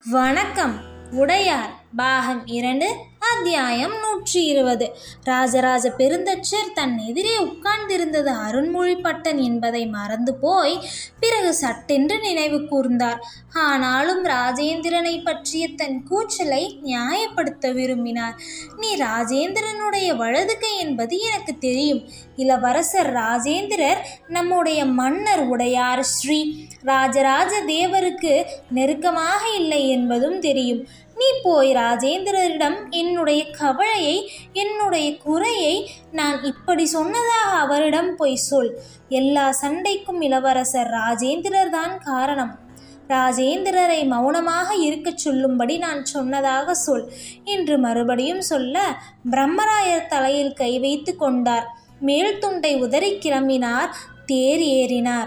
வணக்கம் உடையார் பாகம் இரண்டு அத்தியாயம் நூற்றி இருபது ராஜராஜ பெருந்தச்சர் தன் எதிரே உட்கார்ந்திருந்தது அருண்மொழிப்பட்டன் என்பதை மறந்து போய் பிறகு சட்டென்று நினைவு கூர்ந்தார் ஆனாலும் ராஜேந்திரனை பற்றிய தன் கூச்சலை நியாயப்படுத்த விரும்பினார் நீ ராஜேந்திரனுடைய வலது கை என்பது எனக்கு தெரியும் இளவரசர் ராஜேந்திரர் நம்முடைய மன்னர் உடையார் ஸ்ரீ ராஜராஜ தேவருக்கு நெருக்கமாக இல்லை என்பதும் தெரியும் நீ போய் ராஜேந்திரரிடம் என்னுடைய கவலையை என்னுடைய குறையை நான் இப்படி சொன்னதாக அவரிடம் போய் சொல் எல்லா சண்டைக்கும் இளவரசர் ராஜேந்திரர் தான் காரணம் ராஜேந்திரரை மௌனமாக இருக்கச் சொல்லும்படி நான் சொன்னதாக சொல் என்று மறுபடியும் சொல்ல பிரம்மராயர் தலையில் கை வைத்து கொண்டார் மேல் துண்டை உதறி கிளம்பினார் தேர் ஏறினார்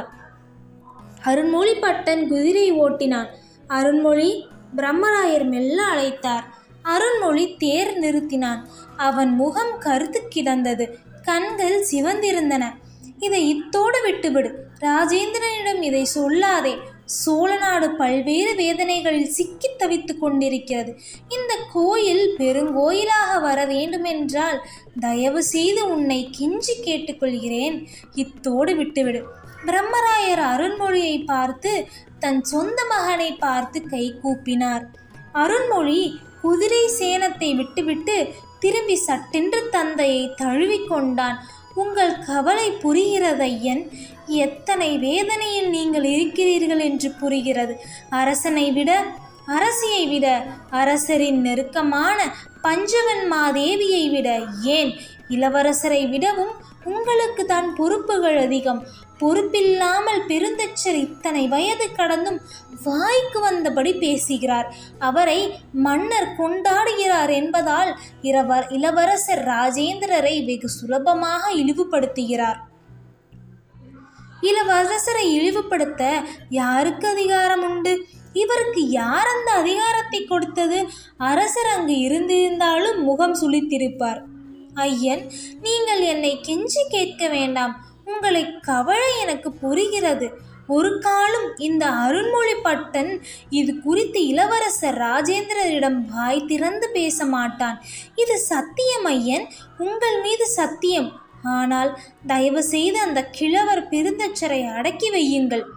அருண்மொழிப்பட்டன் குதிரை ஓட்டினான் அருண்மொழி பிரம்மராயர் மெல்ல அழைத்தார் அருண்மொழி தேர் நிறுத்தினான் அவன் முகம் கருத்து கிடந்தது கண்கள் சிவந்திருந்தன இதை இத்தோடு விட்டுவிடு ராஜேந்திரனிடம் இதை சொல்லாதே சோழநாடு பல்வேறு வேதனைகளில் சிக்கித் தவித்துக் கொண்டிருக்கிறது இந்த கோயில் பெருங்கோயிலாக வர வேண்டுமென்றால் தயவு செய்து உன்னை கெஞ்சி கேட்டுக்கொள்கிறேன் இத்தோடு விட்டுவிடு பிரம்மராயர் அருண்மொழியை பார்த்து தன் சொந்த மகனை பார்த்து கை கூப்பினார் அருண்மொழி குதிரை சேனத்தை விட்டுவிட்டு திரும்பி சட்டென்று தந்தையை தழுவிக்கொண்டான் உங்கள் கவலை புரிகிறதையன் எத்தனை வேதனையில் நீங்கள் இருக்கிறீர்கள் என்று புரிகிறது அரசனை விட அரசியை விட அரசரின் நெருக்கமான பஞ்சவன் மாதேவியை விட ஏன் இளவரசரை விடவும் உங்களுக்கு தான் பொறுப்புகள் அதிகம் பொறுப்பில்லாமல் பெருந்தச்சர் இத்தனை வயது கடந்தும் வாய்க்கு வந்தபடி பேசுகிறார் அவரை மன்னர் கொண்டாடுகிறார் என்பதால் இரவர் இளவரசர் ராஜேந்திரரை வெகு சுலபமாக இழிவுபடுத்துகிறார் இளவரசரை இழிவுபடுத்த யாருக்கு அதிகாரம் உண்டு இவருக்கு யார் அந்த அதிகாரத்தை கொடுத்தது அரசர் அங்கு இருந்திருந்தாலும் முகம் சுளித்திருப்பார் ஐயன் நீங்கள் என்னை கெஞ்சி கேட்க வேண்டாம் உங்களை கவலை எனக்கு புரிகிறது ஒரு காலம் இந்த அருண்மொழிப்பட்டன் இது குறித்து இளவரசர் ராஜேந்திரரிடம் வாய் திறந்து பேச மாட்டான் இது சத்தியம் ஐயன் உங்கள் மீது சத்தியம் ஆனால் தயவு செய்து அந்த கிழவர் பெருந்தச்சரை அடக்கி வையுங்கள்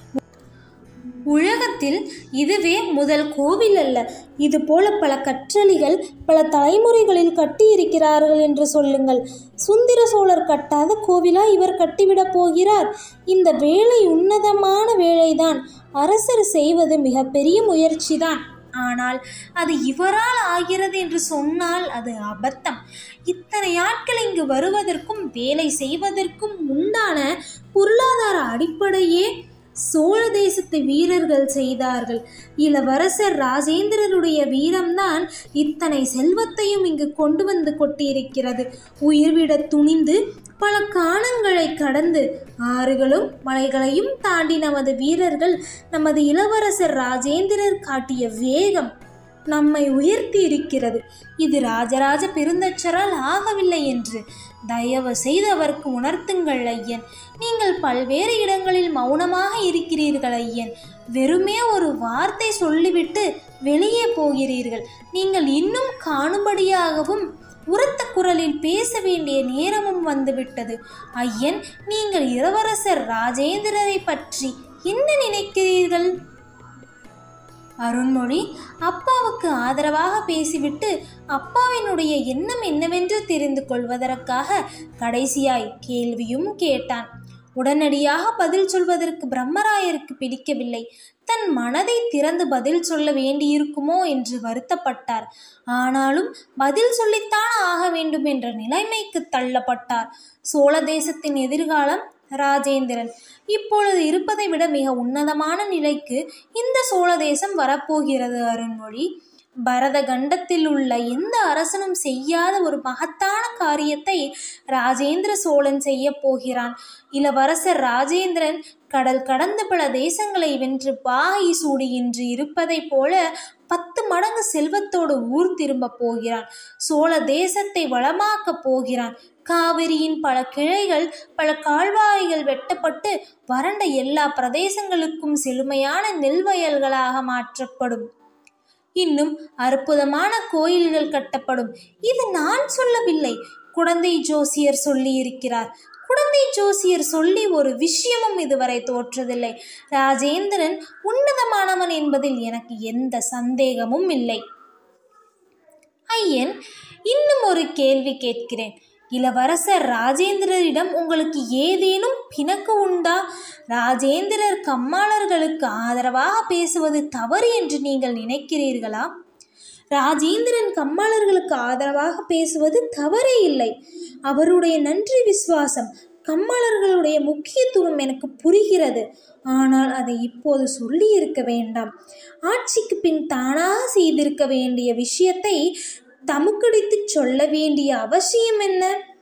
உலகத்தில் இதுவே முதல் கோவில் அல்ல இது போல பல கற்றளிகள் பல தலைமுறைகளில் கட்டியிருக்கிறார்கள் என்று சொல்லுங்கள் சுந்தர சோழர் கட்டாத கோவிலா இவர் கட்டிவிடப் போகிறார் இந்த வேலை உன்னதமான வேலைதான் அரசர் செய்வது மிகப்பெரிய முயற்சிதான் ஆனால் அது இவரால் ஆகிறது என்று சொன்னால் அது அபத்தம் இத்தனை ஆட்கள் இங்கு வருவதற்கும் வேலை செய்வதற்கும் உண்டான பொருளாதார அடிப்படையே சோழ தேசத்து வீரர்கள் செய்தார்கள் இளவரசர் ராஜேந்திரருடைய வீரம்தான் இத்தனை செல்வத்தையும் இங்கு கொண்டு வந்து கொட்டியிருக்கிறது உயிர்விட துணிந்து பல காலங்களை கடந்து ஆறுகளும் மலைகளையும் தாண்டி நமது வீரர்கள் நமது இளவரசர் ராஜேந்திரர் காட்டிய வேகம் நம்மை உயர்த்தி இருக்கிறது இது ராஜராஜ பெருந்தச்சரால் ஆகவில்லை என்று தயவு செய்து அவருக்கு உணர்த்துங்கள் ஐயன் நீங்கள் பல்வேறு இடங்களில் மௌனமாக இருக்கிறீர்கள் ஐயன் வெறுமே ஒரு வார்த்தை சொல்லிவிட்டு வெளியே போகிறீர்கள் நீங்கள் இன்னும் காணும்படியாகவும் உரத்த குரலில் பேச வேண்டிய நேரமும் வந்துவிட்டது ஐயன் நீங்கள் இளவரசர் ராஜேந்திரரை பற்றி என்ன நினைக்கிறீர்கள் அருண்மொழி அப்பாவுக்கு ஆதரவாக பேசிவிட்டு அப்பாவினுடைய எண்ணம் என்னவென்று தெரிந்து கொள்வதற்காக கடைசியாய் கேள்வியும் கேட்டான் உடனடியாக பதில் சொல்வதற்கு பிரம்மராயருக்கு பிடிக்கவில்லை தன் மனதை திறந்து பதில் சொல்ல வேண்டியிருக்குமோ என்று வருத்தப்பட்டார் ஆனாலும் பதில் சொல்லித்தான் ஆக வேண்டும் என்ற நிலைமைக்கு தள்ளப்பட்டார் சோழ தேசத்தின் எதிர்காலம் ராஜேந்திரன் இப்பொழுது இருப்பதை விட மிக உன்னதமான நிலைக்கு இந்த சோழ தேசம் வரப்போகிறது அருண்மொழி பரத கண்டத்தில் உள்ள எந்த அரசனும் செய்யாத ஒரு மகத்தான காரியத்தை ராஜேந்திர சோழன் செய்ய போகிறான் இளவரசர் ராஜேந்திரன் கடல் கடந்த பல தேசங்களை வென்று பாகை சூடி இன்று இருப்பதைப் போல பத்து மடங்கு செல்வத்தோடு ஊர் திரும்ப போகிறான் சோழ தேசத்தை வளமாக்கப் போகிறான் காவிரியின் பல கிளைகள் பல கால்வாய்கள் வெட்டப்பட்டு வறண்ட எல்லா பிரதேசங்களுக்கும் செழுமையான நெல் வயல்களாக மாற்றப்படும் இன்னும் அற்புதமான கோயில்கள் கட்டப்படும் இது நான் சொல்லவில்லை குடந்தை ஜோசியர் சொல்லி இருக்கிறார் குடந்தை ஜோசியர் சொல்லி ஒரு விஷயமும் இதுவரை தோற்றதில்லை ராஜேந்திரன் உன்னதமானவன் என்பதில் எனக்கு எந்த சந்தேகமும் இல்லை ஐயன் இன்னும் ஒரு கேள்வி கேட்கிறேன் இளவரசர் ராஜேந்திரரிடம் உங்களுக்கு ஏதேனும் பிணக்கு உண்டா ராஜேந்திரர் கம்மாளர்களுக்கு ஆதரவாக பேசுவது தவறு என்று நீங்கள் நினைக்கிறீர்களா ராஜேந்திரன் கம்மாளர்களுக்கு ஆதரவாக பேசுவது தவறே இல்லை அவருடைய நன்றி விசுவாசம் கம்மாளர்களுடைய முக்கியத்துவம் எனக்கு புரிகிறது ஆனால் அதை இப்போது சொல்லி இருக்க வேண்டாம் ஆட்சிக்கு பின் தானாக செய்திருக்க வேண்டிய விஷயத்தை தமுக்கடித்துச் சொல்ல வேண்டிய அவசியம் என்ன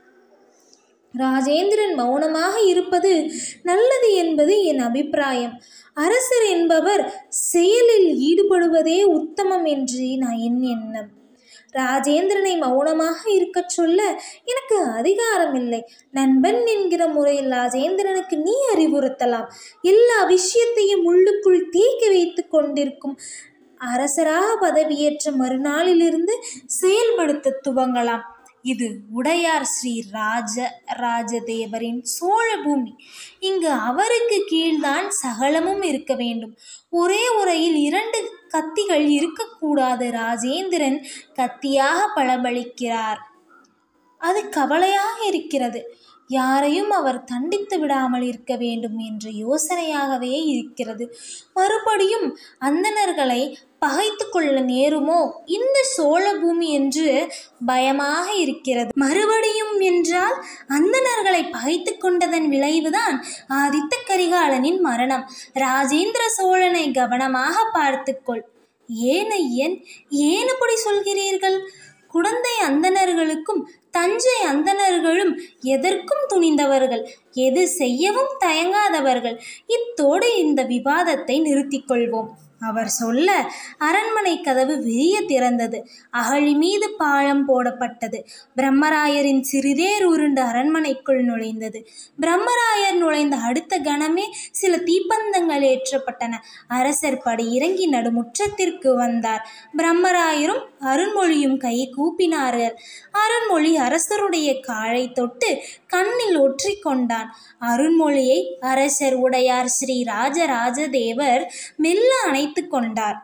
ராஜேந்திரன் மௌனமாக இருப்பது நல்லது என்பது என் அபிப்பிராயம் அரசர் என்பவர் செயலில் ஈடுபடுவதே உத்தமம் என்று நான் என் எண்ணம் ராஜேந்திரனை மௌனமாக இருக்கச் சொல்ல எனக்கு அதிகாரம் இல்லை நண்பன் என்கிற முறையில் ராஜேந்திரனுக்கு நீ அறிவுறுத்தலாம் எல்லா விஷயத்தையும் உள்ளுக்குள் தேக்கி வைத்து கொண்டிருக்கும் அரசராக பதவியேற்ற மறுநாளிலிருந்து செயல்படுத்த துவங்கலாம் இது உடையார் ஸ்ரீ ராஜ ராஜதேவரின் சோழ பூமி இங்கு அவருக்கு கீழ்தான் சகலமும் இருக்க வேண்டும் ஒரே உரையில் இரண்டு கத்திகள் இருக்கக்கூடாது ராஜேந்திரன் கத்தியாக பளபளிக்கிறார் அது கவலையாக இருக்கிறது யாரையும் அவர் தண்டித்து விடாமல் இருக்க வேண்டும் என்ற யோசனையாகவே இருக்கிறது மறுபடியும் அந்தணர்களை பகைத்து கொள்ள நேருமோ இந்த சோழ பூமி என்று பயமாக இருக்கிறது மறுபடியும் என்றால் அந்தணர்களை பகைத்து கொண்டதன் விளைவுதான் ஆதித்த கரிகாலனின் மரணம் ராஜேந்திர சோழனை கவனமாக பார்த்துக்கொள் ஏன் ஐயன் ஏன் இப்படி சொல்கிறீர்கள் குடந்தை அந்தணர்களுக்கும் தஞ்சை அந்தணர்களும் எதற்கும் துணிந்தவர்கள் எது செய்யவும் தயங்காதவர்கள் இத்தோடு இந்த விவாதத்தை நிறுத்திக் கொள்வோம் அவர் சொல்ல அரண்மனை கதவு விரிய திறந்தது அகழி மீது பாழம் போடப்பட்டது பிரம்மராயரின் சிறிதேர் உருண்டு அரண்மனைக்குள் நுழைந்தது பிரம்மராயர் நுழைந்த அடுத்த கணமே சில தீப்பந்தங்கள் ஏற்றப்பட்டன அரசர் படி இறங்கி நடுமுற்றத்திற்கு வந்தார் பிரம்மராயரும் அருண்மொழியும் கை கூப்பினார்கள் அருண்மொழி அரசருடைய காலை தொட்டு கண்ணில் ஒற்றிக்கொண்டான் அருண்மொழியை அரசர் உடையார் ஸ்ரீ ராஜராஜ தேவர் மெல்ல அணைத்து கொண்டார்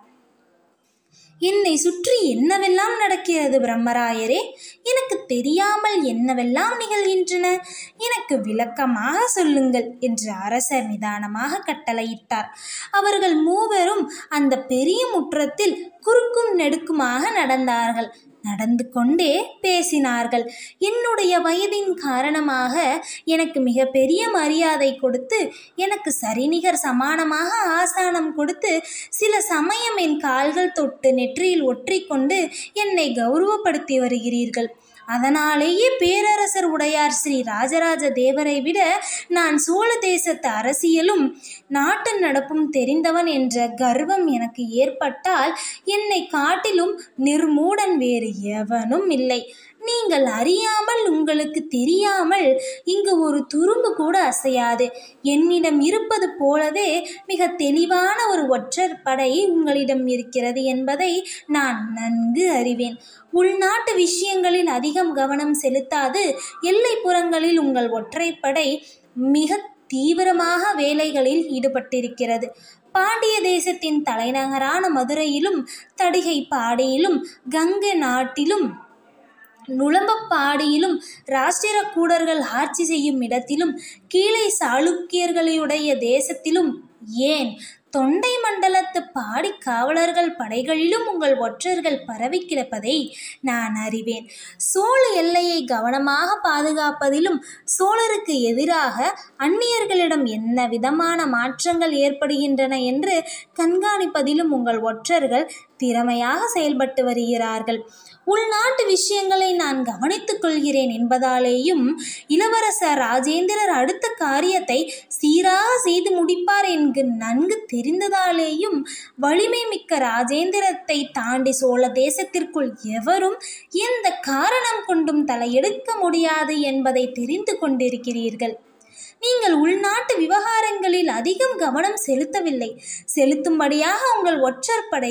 என்னை சுற்றி என்னவெல்லாம் நடக்கிறது பிரம்மராயரே எனக்கு தெரியாமல் என்னவெல்லாம் நிகழ்கின்றன எனக்கு விளக்கமாக சொல்லுங்கள் என்று அரசர் நிதானமாக கட்டளையிட்டார் அவர்கள் மூவரும் அந்த பெரிய முற்றத்தில் குறுக்கும் நெடுக்குமாக நடந்தார்கள் நடந்து கொண்டே பேசினார்கள் என்னுடைய வயதின் காரணமாக எனக்கு மிக பெரிய மரியாதை கொடுத்து எனக்கு சரிநிகர் சமானமாக ஆசானம் கொடுத்து சில சமயம் என் கால்கள் தொட்டு நெற்றியில் ஒற்றிக்கொண்டு என்னை கௌரவப்படுத்தி வருகிறீர்கள் அதனாலேயே பேரரசர் உடையார் ஸ்ரீ ராஜராஜ தேவரை விட நான் சோழ தேசத்து அரசியலும் நாட்டு நடப்பும் தெரிந்தவன் என்ற கர்வம் எனக்கு ஏற்பட்டால் என்னை காட்டிலும் நிர்மூடன் வேறு எவனும் இல்லை நீங்கள் அறியாமல் உங்களுக்கு தெரியாமல் இங்கு ஒரு துரும்பு கூட அசையாது என்னிடம் இருப்பது போலவே மிக தெளிவான ஒரு ஒற்றர் படை உங்களிடம் இருக்கிறது என்பதை நான் நன்கு அறிவேன் உள்நாட்டு விஷயங்களில் அதிகம் கவனம் செலுத்தாது எல்லைப்புறங்களில் உங்கள் ஒற்றைப்படை மிக தீவிரமாக வேலைகளில் ஈடுபட்டிருக்கிறது பாண்டிய தேசத்தின் தலைநகரான மதுரையிலும் தடிகை பாடியிலும் கங்கை நாட்டிலும் நுளம்பப்பாடியிலும் ராஷ்டிர கூடர்கள் ஆட்சி செய்யும் இடத்திலும் கீழே சாளுக்கியர்களுடைய தேசத்திலும் ஏன் தொண்டை மண்டலத்து பாடி காவலர்கள் படைகளிலும் உங்கள் ஒற்றர்கள் பரவி கிடப்பதை நான் அறிவேன் சோழ எல்லையை கவனமாக பாதுகாப்பதிலும் சோழருக்கு எதிராக அந்நியர்களிடம் என்ன விதமான மாற்றங்கள் ஏற்படுகின்றன என்று கண்காணிப்பதிலும் உங்கள் ஒற்றர்கள் திறமையாக செயல்பட்டு வருகிறார்கள் உள்நாட்டு விஷயங்களை நான் கவனித்துக் கொள்கிறேன் என்பதாலேயும் இளவரசர் ராஜேந்திரர் அடுத்த காரியத்தை சீராக செய்து முடிப்பார் என்கு நன்கு தெரிந்ததாலேயும் வலிமை மிக்க ராஜேந்திரத்தை தாண்டி சோழ தேசத்திற்குள் எவரும் எந்த காரணம் கொண்டும் தலையெடுக்க முடியாது என்பதை தெரிந்து கொண்டிருக்கிறீர்கள் நீங்கள் உள்நாட்டு விவகாரங்களில் அதிகம் கவனம் செலுத்தவில்லை செலுத்தும்படியாக உங்கள் ஒற்றர் படைக்கு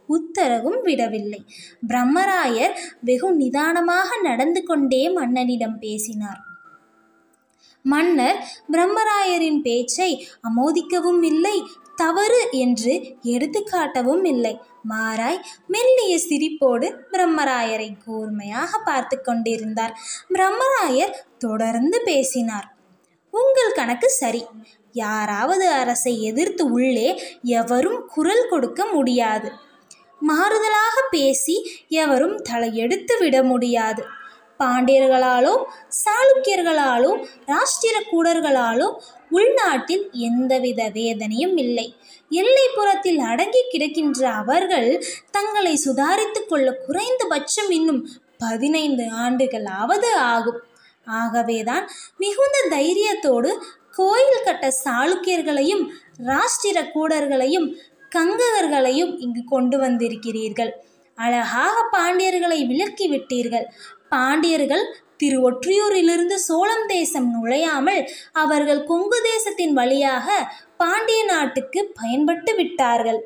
உத்தரவும் விடவில்லை பிரம்மராயர் வெகு நிதானமாக நடந்து கொண்டே மன்னனிடம் பேசினார் மன்னர் பிரம்மராயரின் பேச்சை அமோதிக்கவும் இல்லை தவறு என்று எடுத்துக்காட்டவும் இல்லை மாறாய் மெல்லிய சிரிப்போடு பிரம்மராயரை கூர்மையாக பார்த்து கொண்டிருந்தார் பிரம்மராயர் தொடர்ந்து பேசினார் உங்கள் கணக்கு சரி யாராவது அரசை எதிர்த்து உள்ளே எவரும் குரல் கொடுக்க முடியாது மாறுதலாக பேசி எவரும் தலையெடுத்து விட முடியாது பாண்டியர்களாலோ சாளுக்கியர்களாலோ ராஷ்டிர கூடர்களாலோ உள்நாட்டில் எந்தவித வேதனையும் இல்லை எல்லைப்புறத்தில் அடங்கி கிடக்கின்ற அவர்கள் தங்களை சுதாரித்துக் கொள்ள குறைந்தபட்சம் இன்னும் பதினைந்து ஆண்டுகளாவது ஆகும் ஆகவேதான் மிகுந்த தைரியத்தோடு கோயில் கட்ட சாளுக்கியர்களையும் ராஷ்டிர கூடர்களையும் கங்ககர்களையும் இங்கு கொண்டு வந்திருக்கிறீர்கள் அழகாக பாண்டியர்களை விலக்கி விட்டீர்கள் பாண்டியர்கள் திரு ஒற்றியூரிலிருந்து சோழம் தேசம் நுழையாமல் அவர்கள் கொங்கு தேசத்தின் வழியாக பாண்டிய நாட்டுக்கு பயன்பட்டு விட்டார்கள்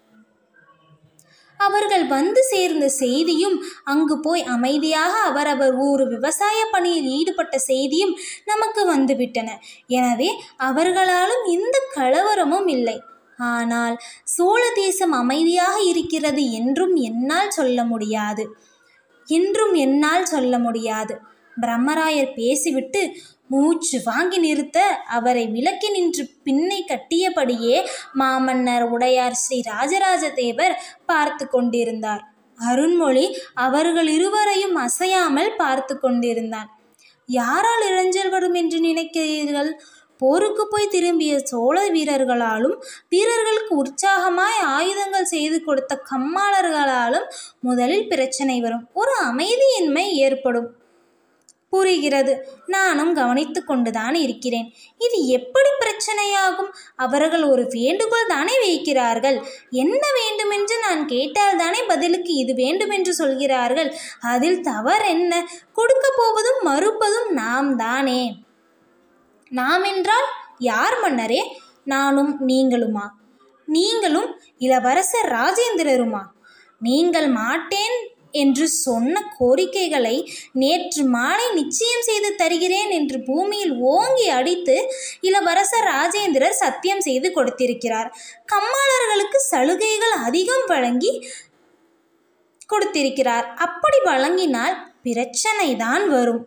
அவர்கள் வந்து சேர்ந்த செய்தியும் அங்கு போய் அமைதியாக அவரவர் ஊர் விவசாய பணியில் ஈடுபட்ட செய்தியும் நமக்கு வந்துவிட்டன எனவே அவர்களாலும் எந்த கலவரமும் இல்லை ஆனால் சோழ தேசம் அமைதியாக இருக்கிறது என்றும் என்னால் சொல்ல முடியாது என்றும் என்னால் சொல்ல முடியாது பிரம்மராயர் பேசிவிட்டு மூச்சு வாங்கி நிறுத்த அவரை விலக்கி நின்று பின்னை கட்டியபடியே மாமன்னர் உடையார் ஸ்ரீ ராஜராஜ தேவர் பார்த்து கொண்டிருந்தார் அருண்மொழி அவர்கள் இருவரையும் அசையாமல் பார்த்து கொண்டிருந்தான் யாரால் இளைஞர் வரும் என்று நினைக்கிறீர்கள் போருக்கு போய் திரும்பிய சோழ வீரர்களாலும் வீரர்களுக்கு உற்சாகமாய் ஆயுதங்கள் செய்து கொடுத்த கம்மாளர்களாலும் முதலில் பிரச்சனை வரும் ஒரு அமைதியின்மை ஏற்படும் புரிகிறது நானும் கவனித்து கொண்டுதான் இருக்கிறேன் இது எப்படி பிரச்சனையாகும் அவர்கள் ஒரு வேண்டுகோள் தானே வைக்கிறார்கள் என்ன வேண்டுமென்று நான் கேட்டால் தானே பதிலுக்கு இது வேண்டுமென்று சொல்கிறார்கள் அதில் தவறென்ன கொடுக்க போவதும் மறுப்பதும் நாம் தானே நாம் என்றால் யார் மன்னரே நானும் நீங்களுமா நீங்களும் இளவரசர் ராஜேந்திரருமா நீங்கள் மாட்டேன் என்று சொன்ன கோரிக்கைகளை நேற்று மாலை நிச்சயம் செய்து தருகிறேன் என்று பூமியில் ஓங்கி அடித்து இளவரசர் ராஜேந்திரர் சத்தியம் செய்து கொடுத்திருக்கிறார் கம்மாளர்களுக்கு சலுகைகள் அதிகம் வழங்கி கொடுத்திருக்கிறார் அப்படி வழங்கினால் பிரச்சனை தான் வரும்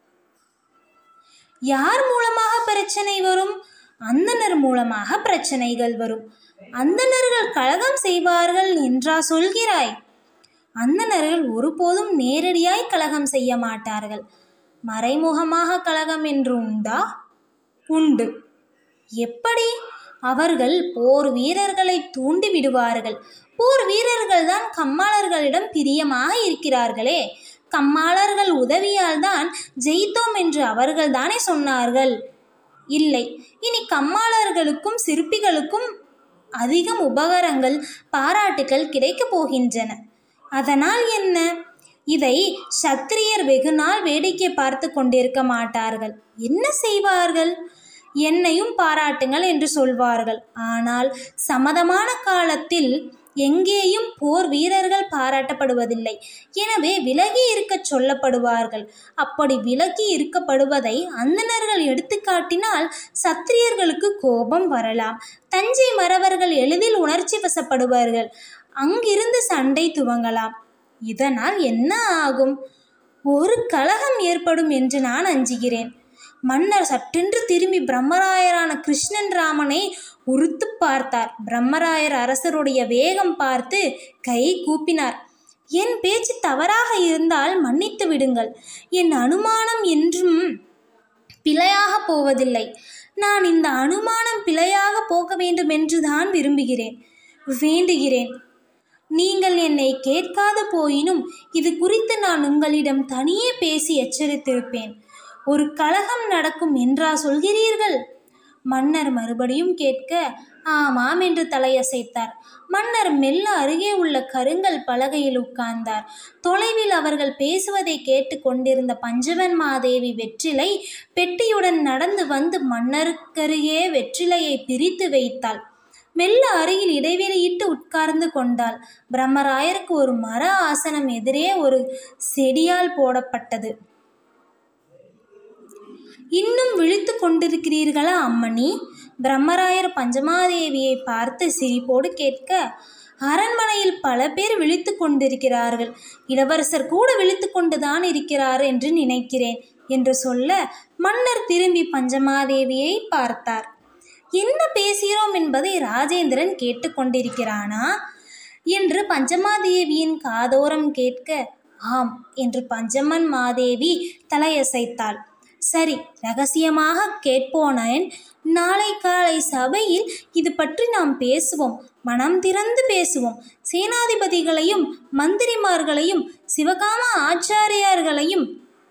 யார் மூலமாக பிரச்சனை வரும் அந்தனர் மூலமாக பிரச்சனைகள் வரும் அந்தணர்கள் கழகம் செய்வார்கள் என்றா சொல்கிறாய் அந்தணர்கள் ஒருபோதும் நேரடியாய் கலகம் செய்ய மாட்டார்கள் மறைமுகமாக கலகம் என்று உண்டா உண்டு எப்படி அவர்கள் போர் வீரர்களை தூண்டி விடுவார்கள் போர் வீரர்கள் தான் கம்மாளர்களிடம் பிரியமாக இருக்கிறார்களே கம்மாளர்கள் உதவியால் தான் ஜெயித்தோம் என்று அவர்கள் தானே சொன்னார்கள் இல்லை இனி கம்மாளர்களுக்கும் சிற்பிகளுக்கும் அதிகம் உபகரங்கள் பாராட்டுகள் கிடைக்கப் போகின்றன அதனால் என்ன இதை சத்திரியர் வெகு நாள் வேடிக்கை பார்த்து கொண்டிருக்க மாட்டார்கள் என்ன செய்வார்கள் என்னையும் பாராட்டுங்கள் என்று சொல்வார்கள் ஆனால் சம்மதமான காலத்தில் எங்கேயும் போர் வீரர்கள் பாராட்டப்படுவதில்லை எனவே விலகி இருக்கச் சொல்லப்படுவார்கள் அப்படி விலகி இருக்கப்படுவதை அந்தணர்கள் எடுத்துக்காட்டினால் சத்திரியர்களுக்கு கோபம் வரலாம் தஞ்சை மறவர்கள் எளிதில் உணர்ச்சி வசப்படுவார்கள் அங்கிருந்து சண்டை துவங்கலாம் இதனால் என்ன ஆகும் ஒரு கலகம் ஏற்படும் என்று நான் அஞ்சுகிறேன் மன்னர் சட்டென்று திரும்பி பிரம்மராயரான கிருஷ்ணன் ராமனை உறுத்து பார்த்தார் பிரம்மராயர் அரசருடைய வேகம் பார்த்து கை கூப்பினார் என் பேச்சு தவறாக இருந்தால் மன்னித்து விடுங்கள் என் அனுமானம் என்றும் பிழையாக போவதில்லை நான் இந்த அனுமானம் பிழையாக போக வேண்டும் என்று தான் விரும்புகிறேன் வேண்டுகிறேன் நீங்கள் என்னை கேட்காத போயினும் இது குறித்து நான் உங்களிடம் தனியே பேசி எச்சரித்திருப்பேன் ஒரு கலகம் நடக்கும் என்றா சொல்கிறீர்கள் மன்னர் மறுபடியும் கேட்க ஆமாம் என்று தலையசைத்தார் மன்னர் மெல்ல அருகே உள்ள கருங்கல் பலகையில் உட்கார்ந்தார் தொலைவில் அவர்கள் பேசுவதை கேட்டு கொண்டிருந்த பஞ்சவன் மாதேவி வெற்றிலை பெட்டியுடன் நடந்து வந்து மன்னருக்கருகே வெற்றிலையை பிரித்து வைத்தாள் மெல்ல அருகில் இடைவெளியிட்டு உட்கார்ந்து கொண்டாள் பிரம்மராயருக்கு ஒரு மர ஆசனம் எதிரே ஒரு செடியால் போடப்பட்டது இன்னும் விழித்து கொண்டிருக்கிறீர்களா அம்மணி பிரம்மராயர் பஞ்சமாதேவியை பார்த்து சிரிப்போடு கேட்க அரண்மனையில் பல பேர் விழித்து கொண்டிருக்கிறார்கள் இளவரசர் கூட விழித்து கொண்டுதான் இருக்கிறார் என்று நினைக்கிறேன் என்று சொல்ல மன்னர் திரும்பி பஞ்சமாதேவியை பார்த்தார் என்ன பேசுகிறோம் என்பதை ராஜேந்திரன் கேட்டுக்கொண்டிருக்கிறானா என்று பஞ்சமாதேவியின் காதோரம் கேட்க ஆம் என்று பஞ்சமன் மாதேவி தலையசைத்தாள் சரி ரகசியமாக கேட்போனேன் நாளை காலை சபையில் இது பற்றி நாம் பேசுவோம் மனம் திறந்து பேசுவோம் சேனாதிபதிகளையும் மந்திரிமார்களையும் சிவகாம ஆச்சாரியார்களையும்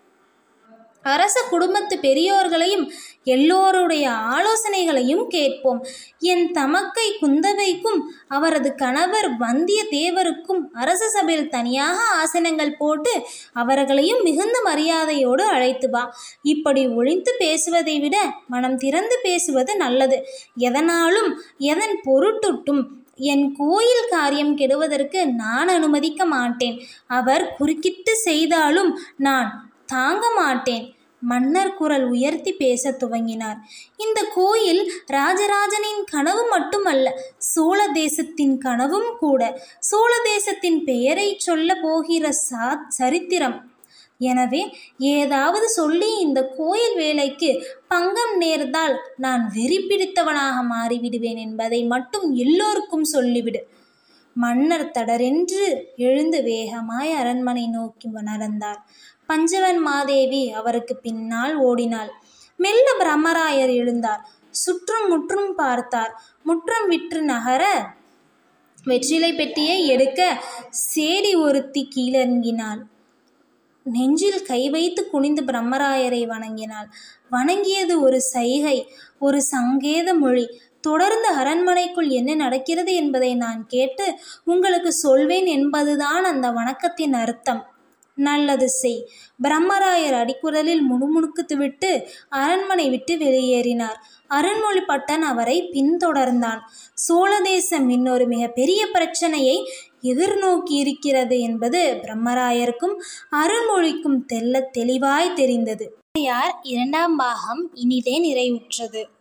அரச குடும்பத்து பெரியோர்களையும் எல்லோருடைய ஆலோசனைகளையும் கேட்போம் என் தமக்கை குந்தவைக்கும் அவரது கணவர் வந்தியத்தேவருக்கும் அரச சபையில் தனியாக ஆசனங்கள் போட்டு அவர்களையும் மிகுந்த மரியாதையோடு அழைத்து வா இப்படி ஒழித்து பேசுவதை விட மனம் திறந்து பேசுவது நல்லது எதனாலும் எதன் பொருட்டுட்டும் என் கோயில் காரியம் கெடுவதற்கு நான் அனுமதிக்க மாட்டேன் அவர் குறுக்கிட்டு செய்தாலும் நான் தாங்க மாட்டேன் மன்னர் குரல் உயர்த்தி பேசத் துவங்கினார் இந்த கோயில் ராஜராஜனின் கனவு மட்டுமல்ல சோழ தேசத்தின் கனவும் கூட சோழ தேசத்தின் பெயரை சொல்ல போகிற சா சரித்திரம் எனவே ஏதாவது சொல்லி இந்த கோயில் வேலைக்கு பங்கம் நேர்ந்தால் நான் வெறி பிடித்தவனாக மாறிவிடுவேன் என்பதை மட்டும் எல்லோருக்கும் சொல்லிவிடு மன்னர் தடரென்று எழுந்து வேகமாய் அரண்மனை நோக்கி நடந்தார் பஞ்சவன் மாதேவி அவருக்கு பின்னால் ஓடினாள் மெல்ல பிரம்மராயர் எழுந்தார் சுற்றும் முற்றும் பார்த்தார் முற்றம் விற்று நகர வெற்றிலை பெட்டியை எடுக்க சேடி ஒருத்தி கீழிறங்கினாள் நெஞ்சில் கை வைத்து குனிந்து பிரம்மராயரை வணங்கினாள் வணங்கியது ஒரு சைகை ஒரு சங்கேத மொழி தொடர்ந்து அரண்மனைக்குள் என்ன நடக்கிறது என்பதை நான் கேட்டு உங்களுக்கு சொல்வேன் என்பதுதான் அந்த வணக்கத்தின் அர்த்தம் நல்லது செய் பிரம்மராயர் அடிக்குரலில் முணுமுணுக்குத்து விட்டு அரண்மனை விட்டு வெளியேறினார் அருண்மொழிப்பட்டன் அவரை பின்தொடர்ந்தான் சோழ தேசம் இன்னொரு மிகப்பெரிய பிரச்சனையை எதிர்நோக்கி இருக்கிறது என்பது பிரம்மராயருக்கும் அருண்மொழிக்கும் தெல்ல தெளிவாய் தெரிந்தது யார் இரண்டாம் பாகம் இனிதே நிறைவுற்றது